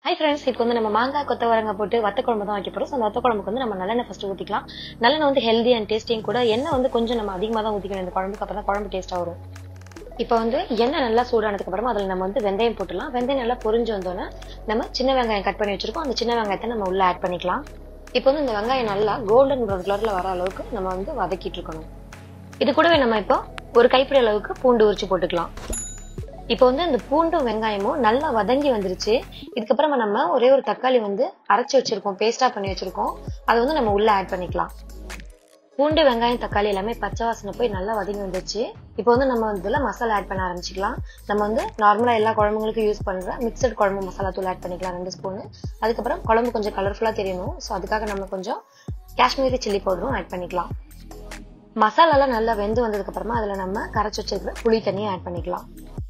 hi friends இப்போ வந்து நம்ம மாங்காய் கொத்தவரங்காய் போட்டு வத்த குழம்பு தான் வைக்க போறோம் ஸோ அந்த வத்த குழம்புக்கு வந்து நம்ம நல்லெண்ணெய் ஃபர்ஸ்ட் ஊற்றிக்கலாம் நல்லெண்ணெய் வந்து ஹெல்தி அண்ட் டேஸ்டிங் கூட எண்ணெய் வந்து கொஞ்சம் நம்ம அதிகமாக தான் ஊற்றிக்கணும் இந்த குழம்புக்கு அப்புறம் தான் குழம்பு டேஸ்ட்டாக வரும் இப்போ வந்து எண்ணெய் நல்லா சூடானதுக்கு அப்புறமா அதில் நம்ம வந்து வெந்தயம் போட்டுலாம் வெந்தயம் நல்லா பொரிஞ்சு வந்தோன்னே நம்ம சின்ன வெங்காயம் கட் பண்ணி வச்சிருக்கோம் அந்த சின்ன வெங்காயத்தை நம்ம உள்ள ஆட் பண்ணிக்கலாம் இப்போ வந்து இந்த வெங்காயம் நல்லா கோல்டன் ப்ரௌன் கலர்ல வர அளவுக்கு நம்ம வந்து வதக்கிட்டு இருக்கணும் இது கூடவே நம்ம இப்போ ஒரு கைப்பிடி அளவுக்கு பூண்டு உரிச்சு போட்டுக்கலாம் இப்போ வந்து இந்த பூண்டும் வெங்காயமும் நல்லா வதங்கி வந்துருச்சு இதுக்கப்புறமா நம்ம ஒரே ஒரு தக்காளி வந்து அரைச்சி வச்சிருக்கோம் பேஸ்டா பண்ணி வச்சிருக்கோம் அதை வந்து நம்ம உள்ள ஆட் பண்ணிக்கலாம் பூண்டு வெங்காயம் தக்காளி எல்லாமே பச்சை வாசனை போய் நல்லா வதங்கி வந்துருச்சு இப்போ வந்து நம்ம இதுல மசாலா ஆட் பண்ண ஆரம்பிச்சிக்கலாம் நம்ம வந்து நார்மலா எல்லா குழம்புங்களுக்கும் யூஸ் பண்ற மிக்சட் குழம்பு மசாலா தூள் ஆட் பண்ணிக்கலாம் ரெண்டு ஸ்பூனு அதுக்கப்புறம் குழம்பு கொஞ்சம் கலர்ஃபுல்லா தெரியணும் ஸோ அதுக்காக நம்ம கொஞ்சம் காஷ்மீரி சில்லி பவுடரும் ஆட் பண்ணிக்கலாம் மசாலாலாம் நல்லா வெந்து வந்ததுக்கு அப்புறமா அதுல நம்ம கரைச்சி வச்சிருக்கிற புளி தண்ணியை ஆட் பண்ணிக்கலாம்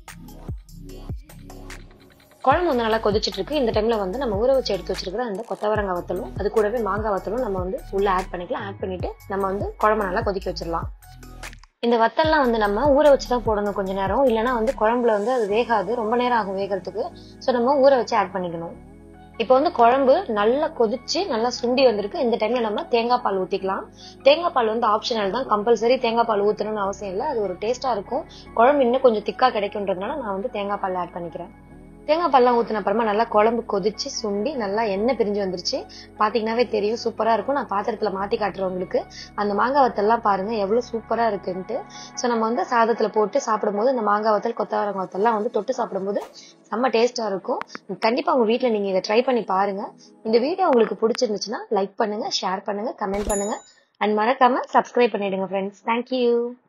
குழம்பு வந்து நல்லா கொதிச்சிட்டு இருக்கு இந்த டைம்ல வந்து நம்ம ஊற வச்சு எடுத்து வச்சிருக்கிற அந்த கொத்தவரங்காய் வத்தலும் அது கூடவே மாங்காய் வத்தலும் நம்ம வந்து உள்ள ஆட் பண்ணிக்கலாம் ஆட் பண்ணிட்டு நம்ம வந்து குழம்பு நல்லா கொதிக்க வச்சிடலாம் இந்த வத்தல்லாம் வந்து நம்ம ஊற வச்சு தான் போடணும் கொஞ்ச நேரம் இல்லைன்னா வந்து குழம்புல வந்து அது வேகாது ரொம்ப நேரம் ஆகும் வேகிறதுக்கு ஸோ நம்ம ஊற வச்சு ஆட் பண்ணிக்கணும் இப்போ வந்து குழம்பு நல்லா கொதிச்சு நல்லா சுண்டி வந்திருக்கு இந்த டைம்ல நம்ம தேங்காய் பால் ஊத்திக்கலாம் தேங்காய் பால் வந்து ஆப்ஷனல் தான் கம்பல்சரி தேங்காய் பால் ஊத்தணும்னு அவசியம் இல்லை அது ஒரு டேஸ்டா இருக்கும் குழம்பு இன்னும் கொஞ்சம் திக்கா கிடைக்கும்ன்றதுனால நான் வந்து தேங்காய் பால் ஆட் பண்ணிக்கிறேன் தேங்காய் பால்லாம் ஊத்தின அப்புறமா நல்லா குழம்பு கொதிச்சு சுண்டி நல்லா எண்ணெய் பிரிஞ்சு வந்துருச்சு பாத்தீங்கன்னாவே தெரியும் சூப்பரா இருக்கும் நான் பாத்திரத்துல மாத்தி காட்டுறேன் உங்களுக்கு அந்த மாங்காய் வத்தல்லாம் பாருங்க எவ்வளவு சூப்பரா இருக்குன்ட்டு ஸோ நம்ம வந்து சாதத்துல போட்டு சாப்பிடும்போது இந்த மாங்காய் வத்தல் கொத்தவரங்காய் வத்தல்லாம் வந்து தொட்டு சாப்பிடும்போது செம்ம டேஸ்டா இருக்கும் கண்டிப்பா உங்க வீட்ல நீங்க இதை ட்ரை பண்ணி பாருங்க இந்த வீடியோ உங்களுக்கு பிடிச்சிருந்துச்சுன்னா லைக் பண்ணுங்க ஷேர் பண்ணுங்க கமெண்ட் பண்ணுங்க அண்ட் மறக்காம சப்ஸ்கிரைப் பண்ணிடுங்க ஃப்ரெண்ட்ஸ் தேங்க்யூ